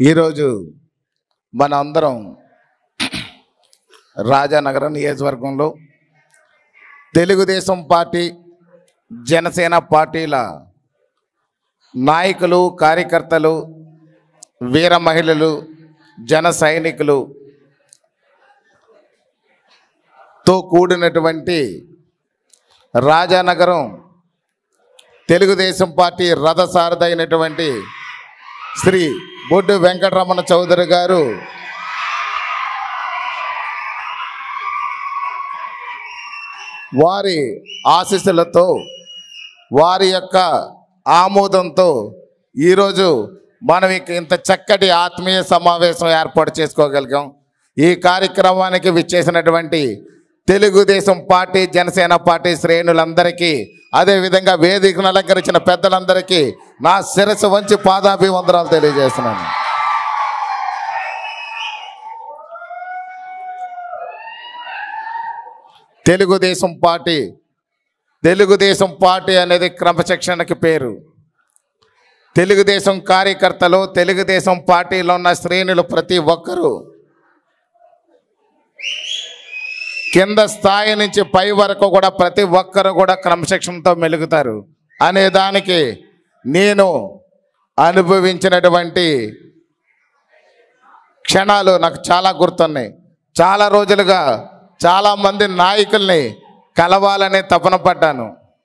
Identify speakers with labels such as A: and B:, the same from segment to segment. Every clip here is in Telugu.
A: ఈరోజు మన అందరం రాజానగరం నియోజకవర్గంలో తెలుగుదేశం పార్టీ జనసేన పార్టీల నాయకులు కార్యకర్తలు వీర మహిళలు జన సైనికులు తో కూడినటువంటి రాజానగరం తెలుగుదేశం పార్టీ రథసారథి అయినటువంటి శ్రీ బొడ్డు వెంకటరమణ చౌదరి గారు వారి ఆశీస్సులతో వారి యొక్క ఆమోదంతో ఈరోజు మనం ఇక ఇంత చక్కటి ఆత్మీయ సమావేశం ఏర్పాటు చేసుకోగలిగాం ఈ కార్యక్రమానికి విచ్చేసినటువంటి తెలుగుదేశం పార్టీ జనసేన పార్టీ శ్రేణులందరికీ అదేవిధంగా వేదికను అలంకరించిన పెద్దలందరికీ నా శిరస్సు వంచి పాదాభివందనాలు తెలియజేస్తున్నాను తెలుగుదేశం పార్టీ తెలుగుదేశం పార్టీ అనేది క్రమశిక్షణకి పేరు తెలుగుదేశం కార్యకర్తలు తెలుగుదేశం పార్టీలో ఉన్న శ్రేణులు ప్రతి ఒక్కరూ కింద స్థాయి నుంచి పై వరకు కూడా ప్రతి ఒక్కరు కూడా క్రమశిక్షణతో మెలుగుతారు అనే దానికి నేను అనుభవించినటువంటి క్షణాలు నాకు చాలా గుర్తున్నాయి చాలా రోజులుగా చాలామంది నాయకుల్ని కలవాలనే తపన పడ్డాను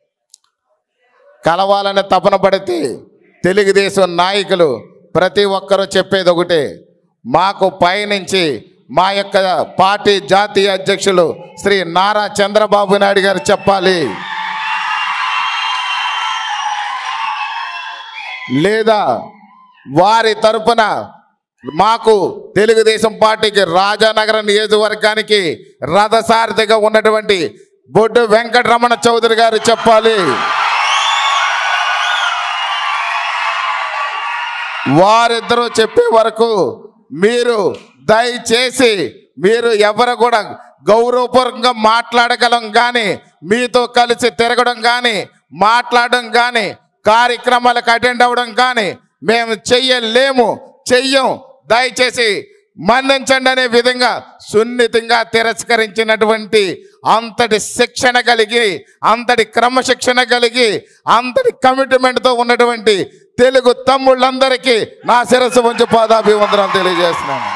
A: కలవాలనే తపన పడితే తెలుగుదేశం నాయకులు ప్రతి ఒక్కరూ చెప్పేది ఒకటే మాకు పైనుంచి మా యొక్క పార్టీ జాతీయ అధ్యక్షులు శ్రీ నారా చంద్రబాబు నాయుడు గారు చెప్పాలి లేదా వారి తరపున మాకు తెలుగుదేశం పార్టీకి రాజానగరం నియోజకవర్గానికి రథసారథిగా ఉన్నటువంటి బొడ్డు వెంకటరమణ చౌదరి గారు చెప్పాలి వారిద్దరూ చెప్పే వరకు మీరు దయచేసి మీరు ఎవరు కూడా గౌరవపూర్వకంగా మాట్లాడగలం కానీ మీతో కలిసి తిరగడం కానీ మాట్లాడడం కానీ కార్యక్రమాలకు అటెండ్ అవ్వడం కానీ మేము చెయ్యలేము చెయ్యం దయచేసి మన్నించండి అనే విధంగా సున్నితంగా తిరస్కరించినటువంటి అంతటి శిక్షణ కలిగి అంతటి క్రమశిక్షణ కలిగి అంతటి కమిట్మెంట్తో ఉన్నటువంటి తెలుగు తమ్ముళ్ళందరికీ నా శిరస్సు వంచి పాదాభివందనం తెలియజేస్తున్నాను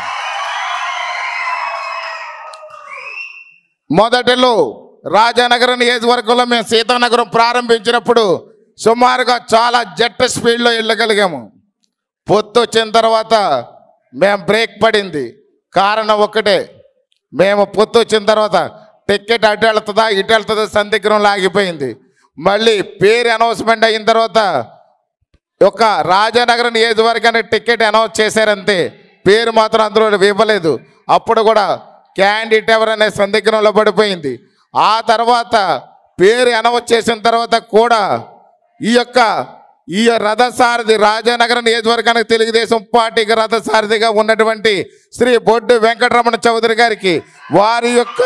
A: మొదటిలో రాజానగరం నియోజకవర్గంలో మేము సీతానగరం ప్రారంభించినప్పుడు సుమారుగా చాలా జెట్ స్పీడ్లో వెళ్ళగలిగాము పొత్తు వచ్చిన తర్వాత మేము బ్రేక్ పడింది కారణం ఒక్కటే మేము పొత్తు వచ్చిన తర్వాత టికెట్ అటు వెళ్తుందా ఇటు వెళ్తుందా సందిగ్ధంలో ఆగిపోయింది మళ్ళీ పేరు అనౌన్స్మెంట్ అయిన తర్వాత ఒక రాజానగరం నియోజకవర్గానికి టికెట్ అనౌన్స్ చేశారంతే పేరు మాత్రం అందులో ఇవ్వలేదు అప్పుడు కూడా క్యాండిడేట్ ఎవరనే సందిగ్ధంలో పడిపోయింది ఆ తర్వాత పేరు అనౌన్స్ చేసిన తర్వాత కూడా ఈ యొక్క ఈ రథసారథి రాజానగరం నియోజకవర్గానికి తెలుగుదేశం పార్టీకి రథసారథిగా ఉన్నటువంటి శ్రీ బొడ్డు వెంకటరమణ చౌదరి గారికి వారి యొక్క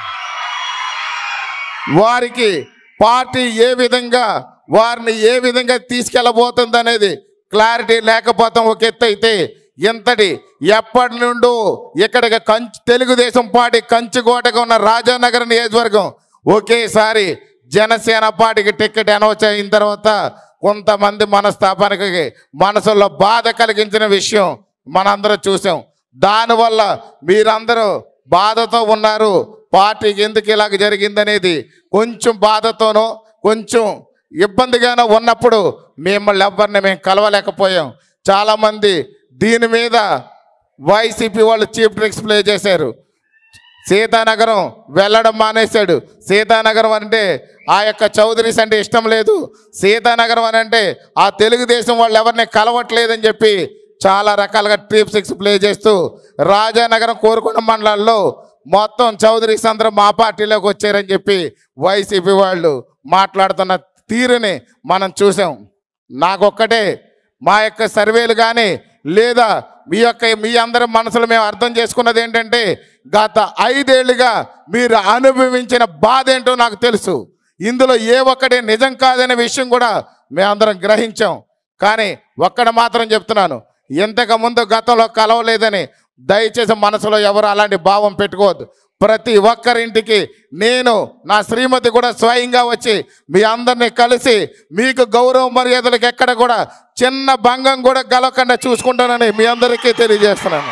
A: వారికి పార్టీ ఏ విధంగా వారిని ఏ విధంగా తీసుకెళ్ళబోతుంది అనేది క్లారిటీ లేకపోతాం ఒక ఎత్తు అయితే ఇంతటి ఎప్పటి నుండో ఇక్కడికి కంచు తెలుగుదేశం పార్టీ కంచుకోటగా ఉన్న రాజానగర్ నియోజకవర్గం ఒకేసారి జనసేన పార్టీకి టికెట్ అనౌన్స్ అయిన తర్వాత కొంతమంది మనస్తాపానికి మనసులో బాధ కలిగించిన విషయం మనందరం చూసాం దానివల్ల మీరందరూ బాధతో ఉన్నారు పార్టీకి ఎందుకు ఇలాగ జరిగిందనేది కొంచెం బాధతోనో కొంచెం ఇబ్బందిగానో ఉన్నప్పుడు మిమ్మల్ని ఎవరిని మేము కలవలేకపోయాం చాలామంది దీని మీద వైసీపీ వాళ్ళు చీఫ్ ట్రిక్స్ ప్లే చేశారు సీతానగరం వెళ్ళడం మానేశాడు సీతానగరం అంటే ఆ యొక్క చౌదరీస్ అంటే ఇష్టం లేదు సీతానగరం అని అంటే ఆ తెలుగుదేశం వాళ్ళు ఎవరిని కలవట్లేదని చెప్పి చాలా రకాలుగా ట్రిప్ సిక్స్ ప్లే చేస్తూ రాజానగరం కోరుకొండ మండలాల్లో మొత్తం చౌదరీస్ అందరూ మా పార్టీలోకి వచ్చారని చెప్పి వైసీపీ వాళ్ళు మాట్లాడుతున్న తీరుని మనం చూసాం నాకొక్కటే మా యొక్క సర్వేలు కానీ లేదా మీ యొక్క మీ అందరి మనసులో మేము అర్థం చేసుకున్నది ఏంటంటే గత ఐదేళ్లుగా మీరు అనుభవించిన బాధ ఏంటో నాకు తెలుసు ఇందులో ఏ ఒక్కటి నిజం కాదనే విషయం కూడా మేమందరం గ్రహించాం కానీ ఒక్కడ మాత్రం చెప్తున్నాను ఇంతకు ముందు గతంలో కలవలేదని దయచేసి మనసులో ఎవరు అలాంటి భావం పెట్టుకోవద్దు ప్రతి ఒక్కరింటికి నేను నా శ్రీమతి కూడా స్వయంగా వచ్చి మీ అందరినీ కలిసి మీకు గౌరవ మర్యాదలకు ఎక్కడ కూడా చిన్న భంగం కూడా గలవకుండా చూసుకుంటానని మీ అందరికీ తెలియజేస్తున్నాను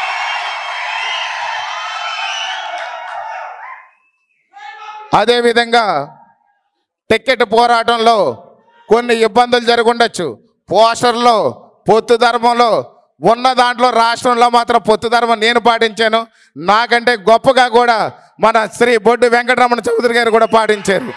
A: అదేవిధంగా టికెట్ పోరాటంలో కొన్ని ఇబ్బందులు జరుగుండొచ్చు పోస్టర్లో పొత్తు ధర్మంలో ఉన్న దాంట్లో రాష్ట్రంలో మాత్రం పొత్తు ధర్మం నేను పాటించాను నాకంటే గొప్పగా కూడా మన శ్రీ బొడ్డు వెంకటరమణ చౌదరి గారు కూడా పాటించారు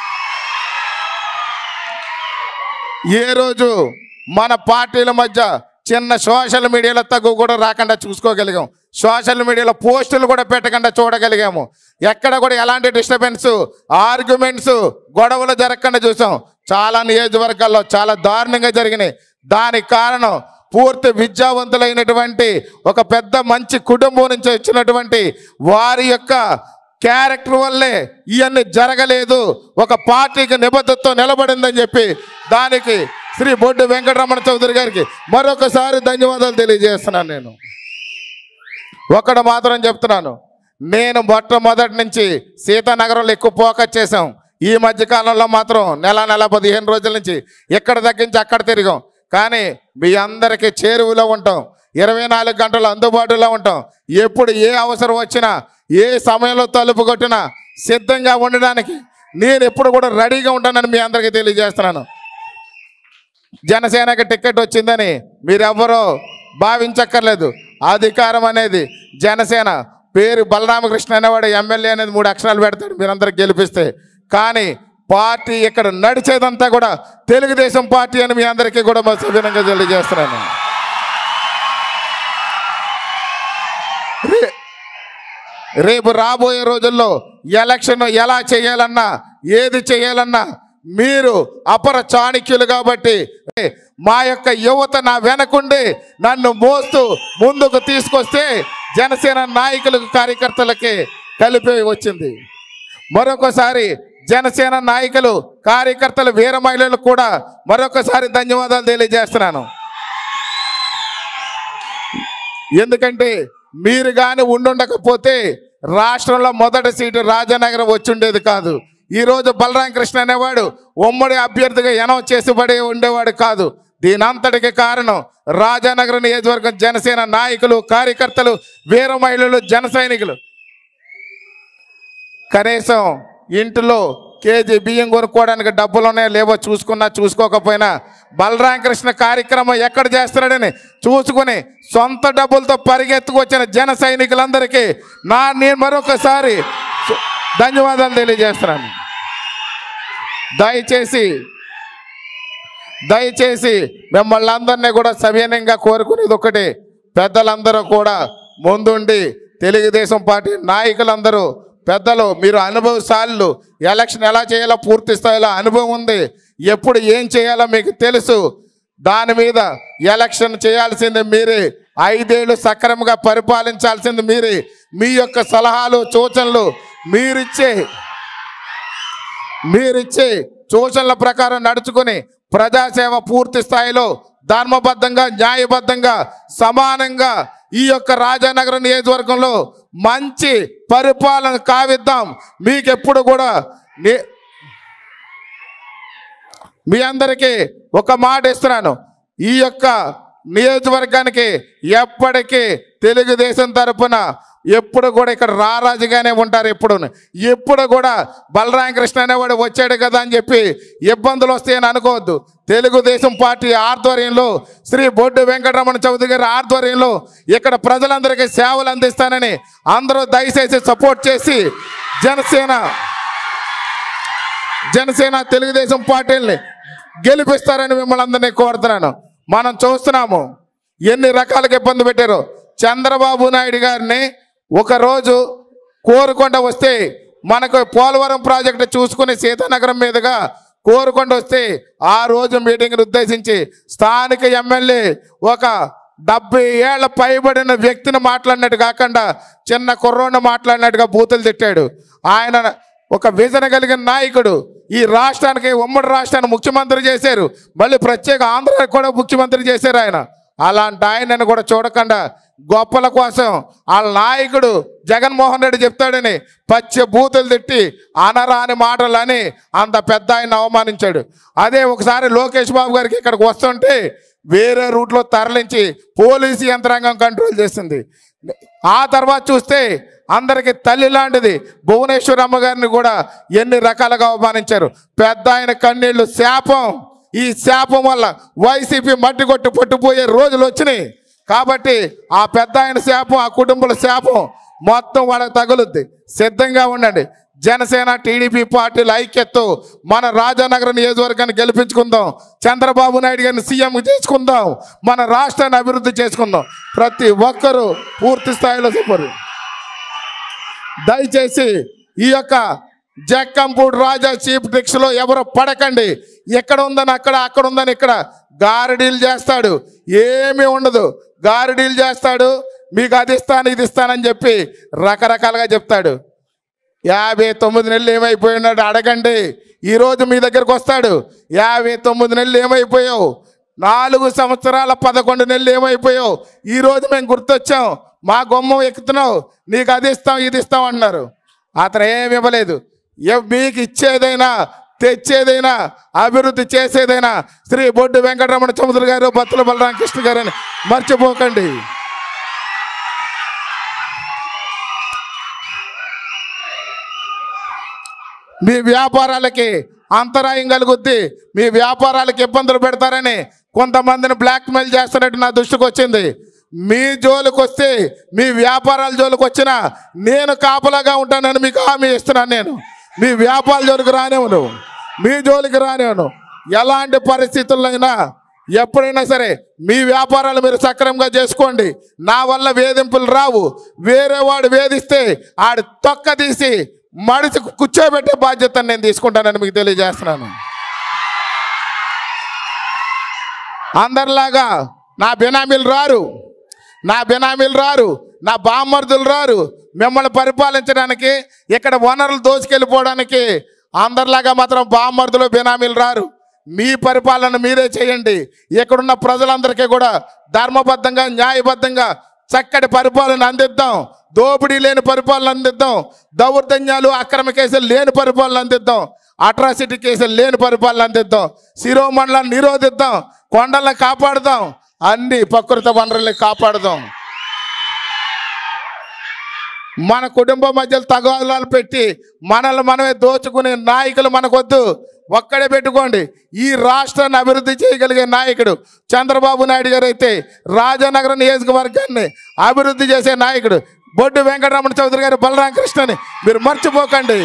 A: ఏ రోజు మన పార్టీల మధ్య చిన్న సోషల్ మీడియాలో తగ్గు కూడా రాకుండా చూసుకోగలిగాం సోషల్ మీడియాలో పోస్టులు కూడా పెట్టకుండా చూడగలిగాము ఎక్కడ కూడా ఎలాంటి డిస్టర్బెన్స్ ఆర్గ్యుమెంట్స్ గొడవలు జరగకుండా చూసాం చాలా నియోజకవర్గాల్లో చాలా దారుణంగా జరిగినాయి దానికి కారణం పూర్తి విద్యావంతులైనటువంటి ఒక పెద్ద మంచి కుటుంబం నుంచి వచ్చినటువంటి వారి యొక్క క్యారెక్టర్ వల్లే ఇవన్నీ జరగలేదు ఒక పార్టీకి నిబద్ధతతో నిలబడిందని చెప్పి దానికి శ్రీ బొడ్డు వెంకటరమణ చౌదరి గారికి మరొకసారి ధన్యవాదాలు తెలియజేస్తున్నాను నేను ఒకటి మాత్రం చెప్తున్నాను నేను మొట్టమొదటి నుంచి సీతానగరంలో ఎక్కువ ఫోకస్ చేసాం ఈ మధ్య కాలంలో మాత్రం నెల నెల పదిహేను రోజుల నుంచి ఎక్కడ తగ్గించి అక్కడ తిరిగాం కానీ మీ అందరికీ చేరువలో ఉంటాం ఇరవై నాలుగు గంటలు అందుబాటులో ఉంటాం ఎప్పుడు ఏ అవసరం వచ్చినా ఏ సమయంలో తలుపు కొట్టినా సిద్ధంగా ఉండడానికి నేను ఎప్పుడు కూడా రెడీగా ఉంటానని మీ అందరికీ తెలియజేస్తున్నాను జనసేనకి టికెట్ వచ్చిందని మీరెవ్వరూ భావించక్కర్లేదు అధికారం అనేది జనసేన పేరు బలరామకృష్ణ అనేవాడు ఎమ్మెల్యే అనేది మూడు అక్షరాలు పెడతాడు మీరందరూ గెలిపిస్తే కానీ పార్టీ ఇక్కడ నడిచేదంతా కూడా తెలుగుదేశం పార్టీ అని మీ అందరికీ కూడా మా సవినంగా తెలియజేస్తున్నాను రే- రేపు రాబోయే రోజుల్లో ఎలక్షన్ ఎలా చేయాలన్నా ఏది చేయాలన్నా మీరు అపర చాణక్యులు కాబట్టి మా యొక్క యువత నా వెనకుండి నన్ను మోస్తూ ముందుకు తీసుకొస్తే జనసేన నాయకులకు కార్యకర్తలకి కలిపి వచ్చింది మరొకసారి జనసేన నాయకులు కార్యకర్తలు వీర మహిళలకు కూడా మరొకసారి ధన్యవాదాలు తెలియజేస్తున్నాను ఎందుకంటే మీరు కానీ ఉండుండకపోతే రాష్ట్రంలో మొదటి సీటు రాజానగరం వచ్చుండేది కాదు ఈరోజు బలరాం కృష్ణ అనేవాడు ఉమ్మడి అభ్యర్థిగా అనౌన్స్ చేసిబడి ఉండేవాడు కాదు దీని అంతటికి కారణం రాజానగరం నియోజకవర్గం జనసేన నాయకులు కార్యకర్తలు వీర మహిళలు జన సైనికులు కనీసం ఇంటిలో కేజీ బియ్యం కొనుక్కోవడానికి డబ్బులు ఉన్నాయో లేవో చూసుకున్నా చూసుకోకపోయినా బలరాం కృష్ణ కార్యక్రమం ఎక్కడ చేస్తున్నాడని చూసుకుని సొంత డబ్బులతో పరిగెత్తుకొచ్చిన జన సైనికులందరికీ నా నేను మరొకసారి సు- ధన్యవాదాలు తెలియజేస్తున్నాను దయచేసి దయచేసి మిమ్మల్ని అందరినీ కూడా సవినయంగా కోరుకునేది ఒకటి పెద్దలందరూ కూడా ముందుండి తెలుగుదేశం పార్టీ నాయకులందరూ పెద్దలు మీరు అనుభవశాలు ఎలక్షన్ ఎలా చేయాలో పూర్తి స్థాయిలో అనుభవం ఉంది ఎప్పుడు ఏం చేయాలో మీకు తెలుసు దాని మీద ఎలక్షన్ చేయాల్సింది మీరే ఐదేళ్లు సక్రమంగా పరిపాలించాల్సింది మీరే మీ యొక్క సలహాలు సూచనలు మీరిచ్చే మీరిచ్చే సూచనల ప్రకారం నడుచుకుని ప్రజాసేవ పూర్తి స్థాయిలో ధర్మబద్ధంగా న్యాయబద్ధంగా సమానంగా ఈ యొక్క రాజానగరం నియోజకవర్గంలో మంచి పరిపాలన కావిద్దాం మీకెప్పుడు కూడా నే- మీ అందరికీ ఒక మాట ఇస్తున్నాను ఈ యొక్క నియోజకవర్గానికి ఎప్పటికీ తెలుగుదేశం తరపున ఎప్పుడు కూడా ఇక్కడ రారాజుగానే ఉంటారు ఎప్పుడు ఎప్పుడు కూడా బలరామ కృష్ణ అనేవాడు వచ్చాడు కదా అని చెప్పి ఇబ్బందులు వస్తాయని అనుకోవద్దు తెలుగుదేశం పార్టీ ఆధ్వర్యంలో శ్రీ బొడ్డు వెంకటరమణ చౌదరి గారి ఆధ్వర్యంలో ఇక్కడ ప్రజలందరికీ సేవలు అందిస్తానని అందరూ దయచేసి సపోర్ట్ చేసి జనసేన జనసేన తెలుగుదేశం పార్టీల్ని గెలిపిస్తారని మిమ్మల్ని అందరినీ కోరుతున్నాను మనం చూస్తున్నాము ఎన్ని రకాలుగా ఇబ్బంది పెట్టారు చంద్రబాబు నాయుడు గారిని ఒకరోజు కోరుకొండ వస్తే మనకు పోలవరం ప్రాజెక్టు చూసుకుని సీతానగరం మీదుగా కోరుకొండ వస్తే ఆ రోజు మీటింగ్ని ఉద్దేశించి స్థానిక ఎమ్మెల్యే ఒక డెబ్బై ఏళ్ల పైబడిన వ్యక్తిని మాట్లాడినట్టు కాకుండా చిన్న కుర్రోడిని మాట్లాడినట్టుగా బూతులు తిట్టాడు ఆయన ఒక విజన కలిగిన నాయకుడు ఈ రాష్ట్రానికి ఉమ్మడి రాష్ట్రాన్ని ముఖ్యమంత్రి చేశారు మళ్ళీ ప్రత్యేక ఆంధ్రాకి కూడా ముఖ్యమంత్రి చేశారు ఆయన అలాంటి ఆయనను కూడా చూడకుండా గొప్పల కోసం వాళ్ళ నాయకుడు జగన్మోహన్ రెడ్డి చెప్తాడని పచ్చ బూతులు తిట్టి అనరాని మాటలు అని అంత పెద్ద ఆయన అవమానించాడు అదే ఒకసారి లోకేష్ బాబు గారికి ఇక్కడికి వస్తుంటే వేరే రూట్లో తరలించి పోలీసు యంత్రాంగం కంట్రోల్ చేసింది ఆ తర్వాత చూస్తే అందరికి తల్లి లాంటిది భువనేశ్వరమ్మ గారిని కూడా ఎన్ని రకాలుగా అవమానించారు పెద్ద ఆయన కన్నీళ్లు శాపం ఈ శాపం వల్ల వైసీపీ మట్టి కొట్టి పట్టుపోయే రోజులు వచ్చినాయి కాబట్టి ఆ పెద్ద ఆయన శాపం ఆ కుటుంబాల శాపం మొత్తం వాళ్ళకి తగులుద్ది సిద్ధంగా ఉండండి జనసేన టీడీపీ పార్టీల ఐక్యతతో మన రాజానగర నియోజకవర్గాన్ని గెలిపించుకుందాం చంద్రబాబు నాయుడు గారిని సీఎం చేసుకుందాం మన రాష్ట్రాన్ని అభివృద్ధి చేసుకుందాం ప్రతి ఒక్కరూ పూర్తి స్థాయిలో చెప్పరు దయచేసి ఈ యొక్క జక్కంపూడి రాజా చీఫ్ లో ఎవరు పడకండి ఎక్కడ ఉందని అక్కడ అక్కడ ఉందని ఇక్కడ గారడీలు చేస్తాడు ఏమీ ఉండదు గారడీలు చేస్తాడు మీకు అది ఇస్తాను ఇది ఇస్తానని చెప్పి రకరకాలుగా చెప్తాడు యాభై తొమ్మిది నెలలు ఏమైపోయినాడు అడగండి ఈరోజు మీ దగ్గరకు వస్తాడు యాభై తొమ్మిది నెలలు ఏమైపోయావు నాలుగు సంవత్సరాల పదకొండు నెలలు ఏమైపోయావు ఈరోజు మేము గుర్తొచ్చాం మా గుమ్మం ఎక్కుతున్నావు నీకు అది ఇస్తాం ఇది ఇస్తాం అంటున్నారు అతను ఏమి ఇవ్వలేదు ఎవ్- మీకు ఇచ్చేదైనా తెచ్చేదైనా అభివృద్ధి చేసేదైనా శ్రీ బొడ్డు వెంకటరమణ చౌదరి గారు బత్తుల బలరామకృష్ణ గారు అని మర్చిపోకండి మీ వ్యాపారాలకి అంతరాయం కలుగుద్ది మీ వ్యాపారాలకు ఇబ్బందులు పెడతారని కొంతమందిని బ్లాక్మెయిల్ చేస్తున్నట్టు నా దృష్టికి వచ్చింది మీ జోలికి వస్తే మీ వ్యాపారాల జోలికి వచ్చినా నేను కాపలాగా ఉంటానని మీకు హామీ ఇస్తున్నాను నేను మీ వ్యాపారాల జోలికి రానివ్వను మీ జోలికి రానివ్వను ఎలాంటి పరిస్థితుల్లో అయినా ఎప్పుడైనా సరే మీ వ్యాపారాలు మీరు సక్రమంగా చేసుకోండి నా వల్ల వేధింపులు రావు వేరే వాడు వేధిస్తే ఆడు తొక్క తీసి మడిసి కూర్చోబెట్టే బాధ్యత నేను తీసుకుంటానని మీకు తెలియజేస్తున్నాను అందరిలాగా నా బినామీలు రారు నా బినామీలు రారు నా బామ్మర్దులు రారు మిమ్మల్ని పరిపాలించడానికి ఇక్కడ వనరులు దోచుకెళ్ళిపోవడానికి అందరిలాగా మాత్రం బామ్మర్దులు బినామీలు రారు మీ పరిపాలన మీరే చేయండి ఇక్కడున్న ప్రజలందరికీ కూడా ధర్మబద్ధంగా న్యాయబద్ధంగా చక్కటి పరిపాలన అందిద్దాం దోపిడీ లేని పరిపాలన అందిద్దాం దౌర్జన్యాలు అక్రమ కేసులు లేని పరిపాలన అందిద్దాం అట్రాసిటీ కేసులు లేని పరిపాలన అందిద్దాం శిరోమండలాన్ని నిరోధిద్దాం కొండలను కాపాడుదాం అన్ని ప్రకృతి వనరుల్ని కాపాడుదాం మన కుటుంబ మధ్యలో తగాదాలు పెట్టి మనల్ని మనమే దోచుకునే నాయకులు మనకొద్దు ఒక్కడే పెట్టుకోండి ఈ రాష్ట్రాన్ని అభివృద్ధి చేయగలిగే నాయకుడు చంద్రబాబు నాయుడు గారు అయితే రాజానగరం నియోజకవర్గాన్ని అభివృద్ధి చేసే నాయకుడు బొడ్డు వెంకటరమణ చౌదరి గారు బలరామ కృష్ణని మీరు మర్చిపోకండి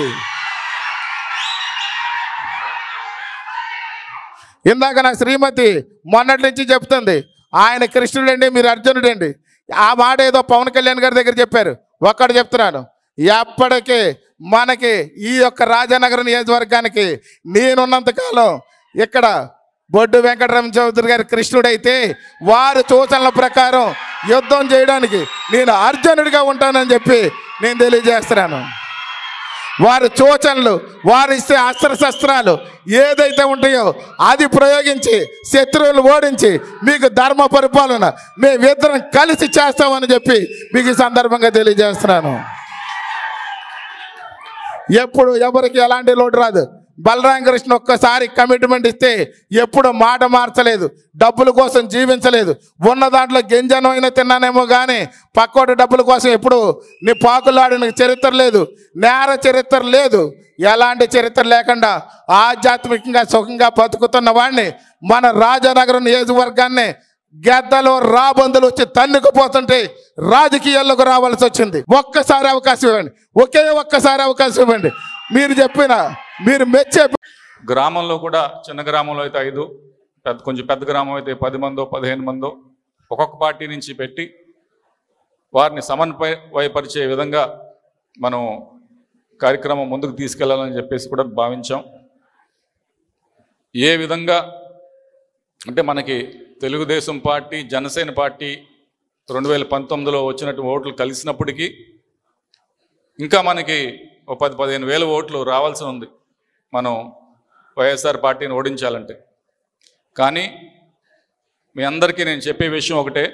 A: ఇందాక నా శ్రీమతి మొన్నటి నుంచి చెప్తుంది ఆయన కృష్ణుడండి మీరు అర్జునుడండి ఆ మాట ఏదో పవన్ కళ్యాణ్ గారి దగ్గర చెప్పారు ఒక్కడు చెప్తున్నాను ఎప్పటికీ మనకి ఈ యొక్క రాజానగర నియోజకవర్గానికి నేనున్నంతకాలం ఇక్కడ బొడ్డు వెంకటరామ చౌదరి గారి కృష్ణుడైతే వారి సూచనల ప్రకారం యుద్ధం చేయడానికి నేను అర్జునుడిగా ఉంటానని చెప్పి నేను తెలియజేస్తున్నాను వారి సూచనలు వారు ఇచ్చే అస్త్రశస్త్రాలు ఏదైతే ఉంటాయో అది ప్రయోగించి శత్రువులు ఓడించి మీకు ధర్మ పరిపాలన మేమిద్దరం కలిసి చేస్తామని చెప్పి మీకు ఈ సందర్భంగా తెలియజేస్తున్నాను ఎప్పుడు ఎవరికి ఎలాంటి లోటు రాదు బలరాం కృష్ణ ఒక్కసారి కమిట్మెంట్ ఇస్తే ఎప్పుడు మాట మార్చలేదు డబ్బుల కోసం జీవించలేదు ఉన్న దాంట్లో గింజనమైనా తిన్నానేమో కానీ పక్కోటి డబ్బుల కోసం ఎప్పుడు నీ పాకులాడిన చరిత్ర లేదు నేర చరిత్ర లేదు ఎలాంటి చరిత్ర లేకుండా ఆధ్యాత్మికంగా సుఖంగా బతుకుతున్న వాడిని మన రాజానగరం నియోజకవర్గాన్ని గద్దలు రాబందులు వచ్చి తన్నుకుపోతుంటే రాజకీయాల్లోకి రావాల్సి వచ్చింది ఒక్కసారి అవకాశం ఇవ్వండి ఒకే ఒక్కసారి అవకాశం ఇవ్వండి మీరు చెప్పిన మీరు మెచ్చే
B: గ్రామంలో కూడా చిన్న గ్రామంలో అయితే ఐదు పెద్ద కొంచెం పెద్ద గ్రామం అయితే పది మందో పదిహేను మందో ఒక్కొక్క పార్టీ నుంచి పెట్టి వారిని సమన్వయపరిచే విధంగా మనం కార్యక్రమం ముందుకు తీసుకెళ్లాలని చెప్పేసి కూడా భావించాం ఏ విధంగా అంటే మనకి తెలుగుదేశం పార్టీ జనసేన పార్టీ రెండు వేల పంతొమ్మిదిలో వచ్చినట్టు ఓట్లు కలిసినప్పటికీ ఇంకా మనకి ఒక పది పదిహేను వేల ఓట్లు రావాల్సి ఉంది మనం వైఎస్ఆర్ పార్టీని ఓడించాలంటే కానీ మీ అందరికీ నేను చెప్పే విషయం ఒకటే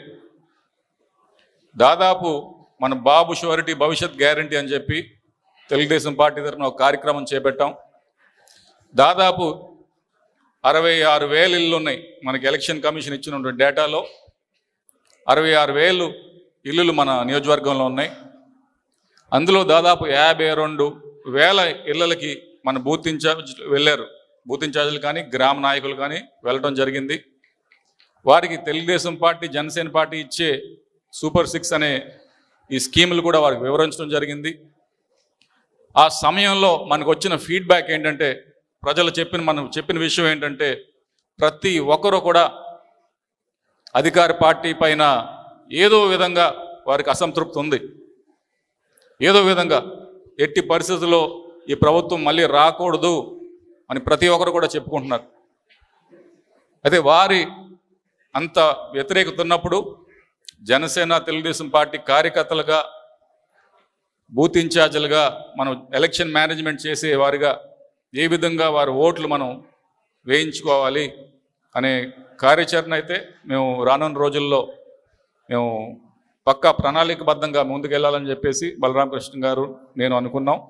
B: దాదాపు మన బాబు షూరిటీ భవిష్యత్ గ్యారంటీ అని చెప్పి తెలుగుదేశం పార్టీ తరఫున ఒక కార్యక్రమం చేపట్టాం దాదాపు అరవై ఆరు వేలు ఇల్లు ఉన్నాయి మనకి ఎలక్షన్ కమిషన్ ఇచ్చినటువంటి డేటాలో అరవై ఆరు వేలు ఇల్లులు మన నియోజకవర్గంలో ఉన్నాయి అందులో దాదాపు యాభై రెండు వేల ఇళ్ళలకి మన బూత్ ఇన్ఛార్జ్ వెళ్ళారు బూత్ ఇన్ఛార్జీలు కానీ గ్రామ నాయకులు కానీ వెళ్ళటం జరిగింది వారికి తెలుగుదేశం పార్టీ జనసేన పార్టీ ఇచ్చే సూపర్ సిక్స్ అనే ఈ స్కీములు కూడా వారికి వివరించడం జరిగింది ఆ సమయంలో మనకు వచ్చిన ఫీడ్బ్యాక్ ఏంటంటే ప్రజలు చెప్పిన మనం చెప్పిన విషయం ఏంటంటే ప్రతి ఒక్కరూ కూడా అధికార పార్టీ పైన ఏదో విధంగా వారికి అసంతృప్తి ఉంది ఏదో విధంగా ఎట్టి పరిస్థితుల్లో ఈ ప్రభుత్వం మళ్ళీ రాకూడదు అని ప్రతి ఒక్కరు కూడా చెప్పుకుంటున్నారు అయితే వారి అంత వ్యతిరేకత ఉన్నప్పుడు జనసేన తెలుగుదేశం పార్టీ కార్యకర్తలుగా బూత్ ఇన్ఛార్జీలుగా మనం ఎలక్షన్ మేనేజ్మెంట్ చేసే వారిగా ఏ విధంగా వారి ఓట్లు మనం వేయించుకోవాలి అనే కార్యాచరణ అయితే మేము రానున్న రోజుల్లో మేము పక్కా ప్రణాళికబద్ధంగా ముందుకెళ్లాలని చెప్పేసి బలరామకృష్ణ గారు నేను అనుకున్నాం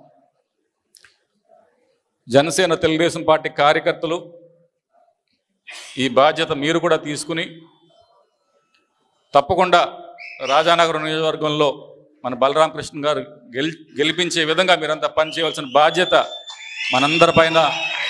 B: జనసేన తెలుగుదేశం పార్టీ కార్యకర్తలు ఈ బాధ్యత మీరు కూడా తీసుకుని తప్పకుండా రాజానగరం నియోజకవర్గంలో మన బలరామకృష్ణ గారు గెలి గెలిపించే విధంగా మీరంతా పనిచేయవలసిన బాధ్యత మనందరిపైన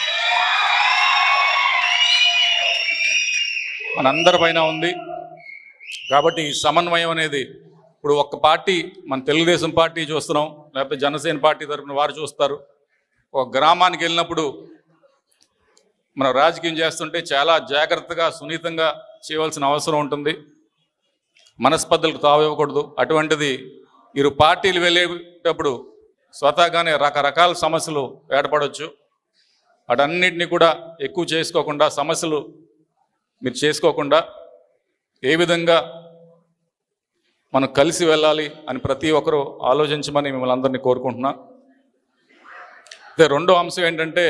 B: మనందరిపైన ఉంది కాబట్టి ఈ సమన్వయం అనేది ఇప్పుడు ఒక్క పార్టీ మన తెలుగుదేశం పార్టీ చూస్తున్నాం లేకపోతే జనసేన పార్టీ తరఫున వారు చూస్తారు ఒక గ్రామానికి వెళ్ళినప్పుడు మనం రాజకీయం చేస్తుంటే చాలా జాగ్రత్తగా సున్నితంగా చేయవలసిన అవసరం ఉంటుంది మనస్పర్ధలకు తావివ్వకూడదు అటువంటిది ఇరు పార్టీలు వెళ్ళేటప్పుడు స్వతహాగానే రకరకాల సమస్యలు ఏర్పడవచ్చు వాటన్నిటిని కూడా ఎక్కువ చేసుకోకుండా సమస్యలు మీరు చేసుకోకుండా ఏ విధంగా మనం కలిసి వెళ్ళాలి అని ప్రతి ఒక్కరూ ఆలోచించమని మిమ్మల్ని అందరినీ కోరుకుంటున్నా అయితే రెండో అంశం ఏంటంటే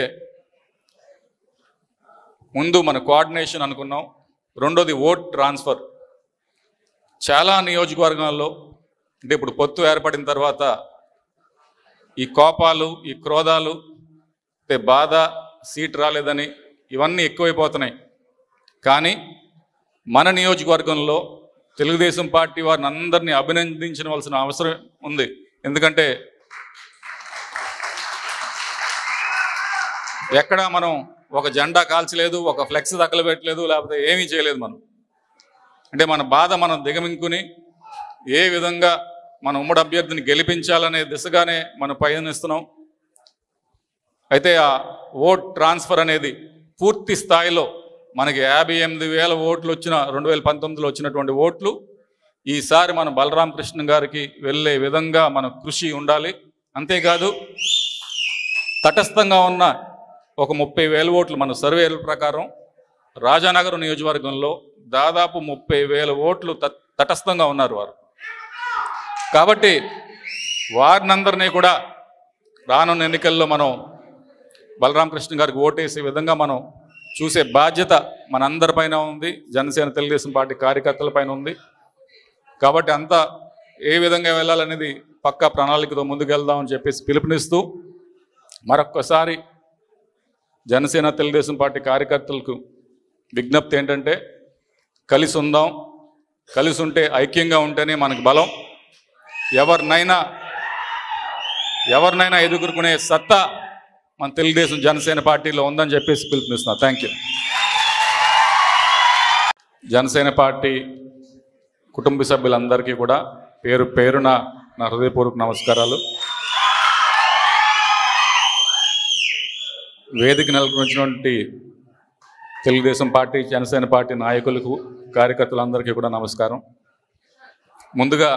B: ముందు మన కోఆర్డినేషన్ అనుకున్నాం రెండోది ఓట్ ట్రాన్స్ఫర్ చాలా నియోజకవర్గాల్లో అంటే ఇప్పుడు పొత్తు ఏర్పడిన తర్వాత ఈ కోపాలు ఈ క్రోధాలు అంటే బాధ సీట్ రాలేదని ఇవన్నీ ఎక్కువైపోతున్నాయి కానీ మన నియోజకవర్గంలో తెలుగుదేశం పార్టీ వారిని అందరినీ అభినందించవలసిన అవసరం ఉంది ఎందుకంటే ఎక్కడ మనం ఒక జెండా కాల్చలేదు ఒక ఫ్లెక్స్ తగలబెట్టలేదు లేకపోతే ఏమీ చేయలేదు మనం అంటే మన బాధ మనం దిగమింగుకుని ఏ విధంగా మన ఉమ్మడి అభ్యర్థిని గెలిపించాలనే దిశగానే మనం పయనిస్తున్నాం అయితే ఆ ఓట్ ట్రాన్స్ఫర్ అనేది పూర్తి స్థాయిలో మనకి యాభై ఎనిమిది వేల ఓట్లు వచ్చిన రెండు వేల పంతొమ్మిదిలో వచ్చినటువంటి ఓట్లు ఈసారి మన బలరామకృష్ణ గారికి వెళ్ళే విధంగా మన కృషి ఉండాలి అంతేకాదు తటస్థంగా ఉన్న ఒక ముప్పై వేల ఓట్లు మన సర్వేల ప్రకారం రాజానగరం నియోజకవర్గంలో దాదాపు ముప్పై వేల ఓట్లు తట్- తటస్థంగా ఉన్నారు వారు కాబట్టి వారినందరినీ కూడా రానున్న ఎన్నికల్లో మనం బలరామకృష్ణ గారికి ఓటేసే విధంగా మనం చూసే బాధ్యత మనందరిపైన ఉంది జనసేన తెలుగుదేశం పార్టీ కార్యకర్తల పైన ఉంది కాబట్టి అంతా ఏ విధంగా వెళ్ళాలనేది పక్కా ప్రణాళికతో ముందుకెళ్దామని చెప్పేసి పిలుపునిస్తూ మరొక్కసారి జనసేన తెలుగుదేశం పార్టీ కార్యకర్తలకు విజ్ఞప్తి ఏంటంటే కలిసి ఉందాం కలిసి ఉంటే ఐక్యంగా ఉంటేనే మనకు బలం ఎవరినైనా ఎవరినైనా ఎదుర్కొనే సత్తా మన తెలుగుదేశం జనసేన పార్టీలో ఉందని చెప్పేసి పిలుపునిస్తున్నా థ్యాంక్ యూ జనసేన పార్టీ కుటుంబ సభ్యులందరికీ కూడా పేరు పేరున నా హృదయపూర్వక నమస్కారాలు వేదిక నెలకొచ్చినటువంటి తెలుగుదేశం పార్టీ జనసేన పార్టీ నాయకులకు కార్యకర్తలందరికీ కూడా నమస్కారం ముందుగా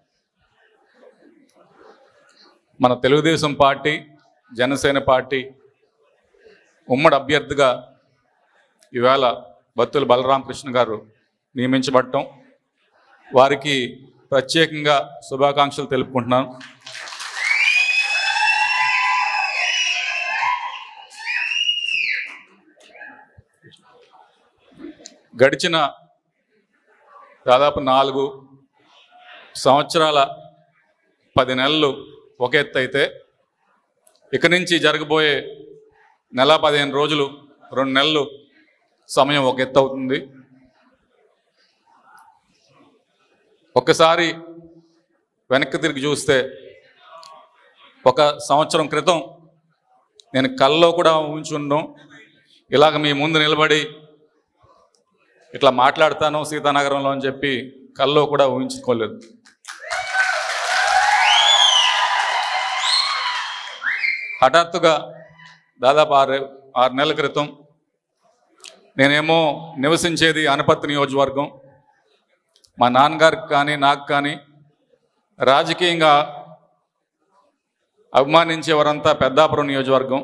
B: మన తెలుగుదేశం పార్టీ జనసేన పార్టీ ఉమ్మడి అభ్యర్థిగా ఈవేళ బత్తుల బలరామకృష్ణ గారు నియమించబడటం వారికి ప్రత్యేకంగా శుభాకాంక్షలు తెలుపుకుంటున్నాను గడిచిన దాదాపు నాలుగు సంవత్సరాల పది నెలలు ఒక ఎత్తు అయితే ఇక నుంచి జరగబోయే నెల పదిహేను రోజులు రెండు నెలలు సమయం ఒక ఎత్తు అవుతుంది ఒక్కసారి వెనక్కి తిరిగి చూస్తే ఒక సంవత్సరం క్రితం నేను కల్లో కూడా ఊహించుండం ఇలాగ మీ ముందు నిలబడి ఇట్లా మాట్లాడతాను సీతానగరంలో అని చెప్పి కల్లో కూడా ఊహించుకోలేదు హఠాత్తుగా దాదాపు ఆరు ఆరు నెలల క్రితం నేనేమో నివసించేది అనపత్తి నియోజకవర్గం మా నాన్నగారికి కానీ నాకు కానీ రాజకీయంగా అభిమానించేవారంతా పెద్దాపురం నియోజకవర్గం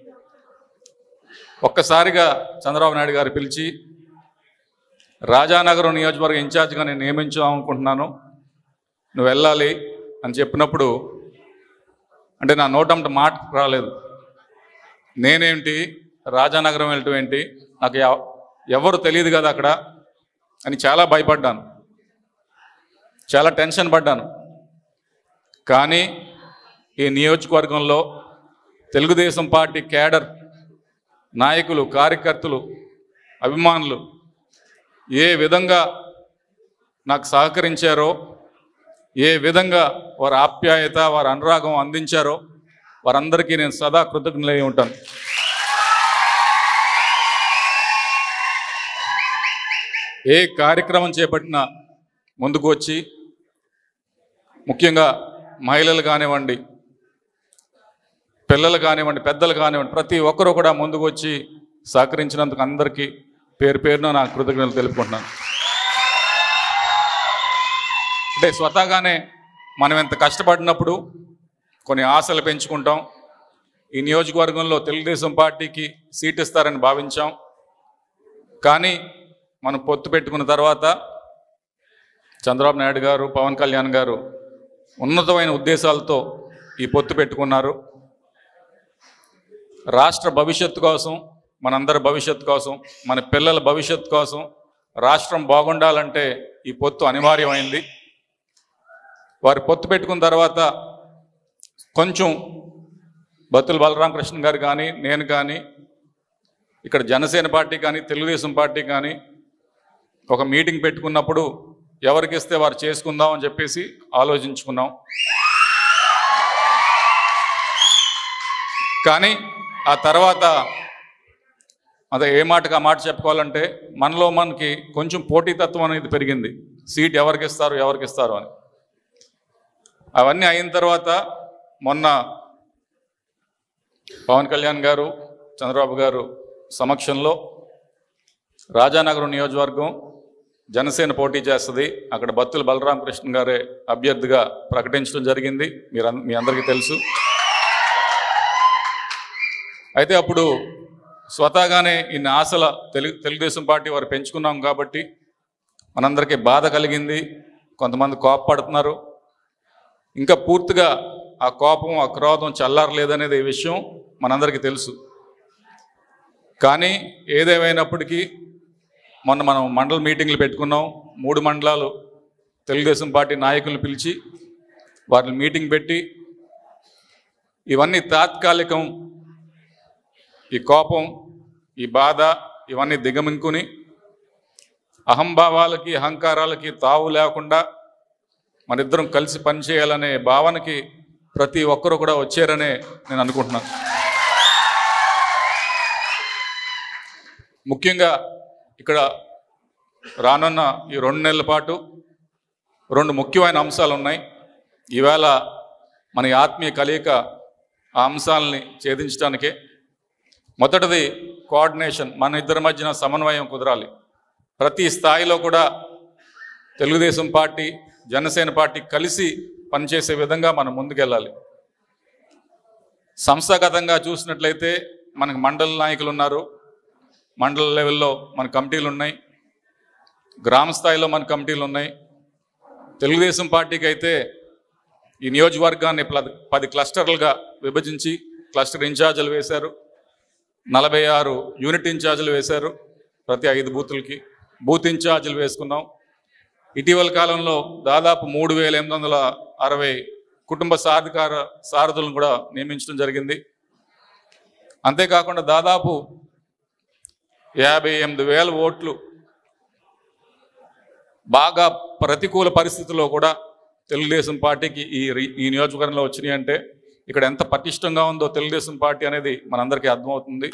B: ఒక్కసారిగా చంద్రబాబు నాయుడు గారు పిలిచి రాజానగరం నియోజకవర్గం ఇన్ఛార్జిగా నేను నియమించాం అనుకుంటున్నాను నువ్వు వెళ్ళాలి అని చెప్పినప్పుడు అంటే నా నోటంట మాట రాలేదు నేనేంటి రాజానగరం వెళ్ళటం ఏంటి నాకు ఎవ- ఎవరు తెలియదు కదా అక్కడ అని చాలా భయపడ్డాను చాలా టెన్షన్ పడ్డాను కానీ ఈ నియోజకవర్గంలో తెలుగుదేశం పార్టీ కేడర్ నాయకులు కార్యకర్తలు అభిమానులు ఏ విధంగా నాకు సహకరించారో ఏ విధంగా వారి ఆప్యాయత వారి అనురాగం అందించారో వారందరికీ నేను సదా కృతజ్ఞులై ఉంటాను ఏ కార్యక్రమం చేపట్టినా ముందుకు వచ్చి ముఖ్యంగా మహిళలు కానివ్వండి పిల్లలు కానివ్వండి పెద్దలు కానివ్వండి ప్రతి ఒక్కరూ కూడా ముందుకు వచ్చి సహకరించినందుకు అందరికీ పేరు పేరున నా కృతజ్ఞతలు తెలుపుకుంటున్నాను అంటే స్వతహాగానే మనం ఎంత కష్టపడినప్పుడు కొన్ని ఆశలు పెంచుకుంటాం ఈ నియోజకవర్గంలో తెలుగుదేశం పార్టీకి సీట్ ఇస్తారని భావించాం కానీ మనం పొత్తు పెట్టుకున్న తర్వాత చంద్రబాబు నాయుడు గారు పవన్ కళ్యాణ్ గారు ఉన్నతమైన ఉద్దేశాలతో ఈ పొత్తు పెట్టుకున్నారు రాష్ట్ర భవిష్యత్తు కోసం మనందరి భవిష్యత్తు కోసం మన పిల్లల భవిష్యత్తు కోసం రాష్ట్రం బాగుండాలంటే ఈ పొత్తు అనివార్యమైంది వారి పొత్తు పెట్టుకున్న తర్వాత కొంచెం బత్తుల బలరామకృష్ణ గారు కానీ నేను కానీ ఇక్కడ జనసేన పార్టీ కానీ తెలుగుదేశం పార్టీ కానీ ఒక మీటింగ్ పెట్టుకున్నప్పుడు ఎవరికి ఇస్తే వారు చేసుకుందాం అని చెప్పేసి ఆలోచించుకున్నాం కానీ ఆ తర్వాత అదే ఏ మాటకు ఆ మాట చెప్పుకోవాలంటే మనలో మనకి కొంచెం పోటీతత్వం అనేది పెరిగింది సీట్ ఎవరికి ఇస్తారు ఎవరికి ఇస్తారు అని అవన్నీ అయిన తర్వాత మొన్న పవన్ కళ్యాణ్ గారు చంద్రబాబు గారు సమక్షంలో రాజానగరం నియోజకవర్గం జనసేన పోటీ చేస్తుంది అక్కడ బత్తుల బలరామకృష్ణ గారే అభ్యర్థిగా ప్రకటించడం జరిగింది మీరు మీ అందరికీ తెలుసు అయితే అప్పుడు స్వతహాగానే ఇన్ని ఆశల తెలుగు తెలుగుదేశం పార్టీ వారు పెంచుకున్నాం కాబట్టి మనందరికీ బాధ కలిగింది కొంతమంది కోపపడుతున్నారు ఇంకా పూర్తిగా ఆ కోపం ఆ క్రోధం చల్లారలేదనేది ఈ విషయం మనందరికీ తెలుసు కానీ ఏదేమైనప్పటికీ మొన్న మనం మండల మీటింగ్లు పెట్టుకున్నాం మూడు మండలాలు తెలుగుదేశం పార్టీ నాయకులను పిలిచి వారిని మీటింగ్ పెట్టి ఇవన్నీ తాత్కాలికం ఈ కోపం ఈ బాధ ఇవన్నీ దిగమింకుని అహంభావాలకి అహంకారాలకి తావు లేకుండా మనిద్దరం కలిసి పనిచేయాలనే భావనకి ప్రతి ఒక్కరు కూడా వచ్చారనే నేను అనుకుంటున్నాను ముఖ్యంగా ఇక్కడ రానున్న ఈ రెండు నెలల పాటు రెండు ముఖ్యమైన అంశాలు ఉన్నాయి ఈవేళ మన ఈ ఆత్మీయ కలయిక ఆ అంశాలని ఛేదించడానికే మొదటిది కోఆర్డినేషన్ మన ఇద్దరి మధ్యన సమన్వయం కుదరాలి ప్రతి స్థాయిలో కూడా తెలుగుదేశం పార్టీ జనసేన పార్టీ కలిసి పనిచేసే విధంగా మనం ముందుకెళ్ళాలి సంస్థాగతంగా చూసినట్లయితే మనకు మండల నాయకులు ఉన్నారు మండల లెవెల్లో మన కమిటీలు ఉన్నాయి గ్రామ స్థాయిలో మన కమిటీలు ఉన్నాయి తెలుగుదేశం పార్టీకి అయితే ఈ నియోజకవర్గాన్ని పది పది క్లస్టర్లుగా విభజించి క్లస్టర్ ఇన్ఛార్జీలు వేశారు నలభై ఆరు యూనిట్ ఇన్ఛార్జీలు వేశారు ప్రతి ఐదు బూతులకి బూత్ ఇన్ఛార్జీలు వేసుకున్నాం ఇటీవల కాలంలో దాదాపు మూడు వేల ఎనిమిది వందల అరవై కుటుంబ సాధికార సారథులను కూడా నియమించడం జరిగింది అంతేకాకుండా దాదాపు యాభై ఎనిమిది వేల ఓట్లు బాగా ప్రతికూల పరిస్థితుల్లో కూడా తెలుగుదేశం పార్టీకి ఈ రి- ఈ నియోజకవర్గంలో వచ్చినాయి అంటే ఇక్కడ ఎంత పటిష్టంగా ఉందో తెలుగుదేశం పార్టీ అనేది మనందరికీ అర్థమవుతుంది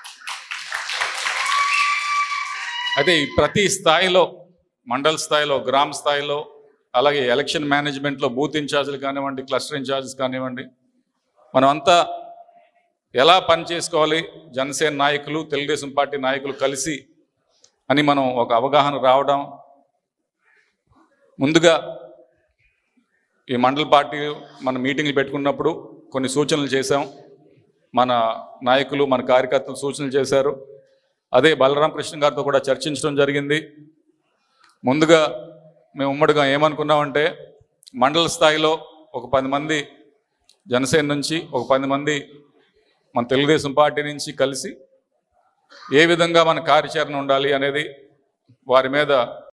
B: అయితే ఈ ప్రతి స్థాయిలో మండల స్థాయిలో గ్రామ స్థాయిలో అలాగే ఎలక్షన్ మేనేజ్మెంట్లో బూత్ ఇన్ఛార్జీలు కానివ్వండి క్లస్టర్ ఇన్ఛార్జెస్ కానివ్వండి మనం అంతా ఎలా పని చేసుకోవాలి జనసేన నాయకులు తెలుగుదేశం పార్టీ నాయకులు కలిసి అని మనం ఒక అవగాహన రావడం ముందుగా ఈ మండల పార్టీ మన మీటింగ్లు పెట్టుకున్నప్పుడు కొన్ని సూచనలు చేశాం మన నాయకులు మన కార్యకర్తలు సూచనలు చేశారు అదే బలరాం కృష్ణ గారితో కూడా చర్చించడం జరిగింది ముందుగా మేము ఉమ్మడిగా ఏమనుకున్నామంటే మండల స్థాయిలో ఒక పది మంది జనసేన నుంచి ఒక పది మంది మన తెలుగుదేశం పార్టీ నుంచి కలిసి ఏ విధంగా మన కార్యాచరణ ఉండాలి అనేది వారి మీద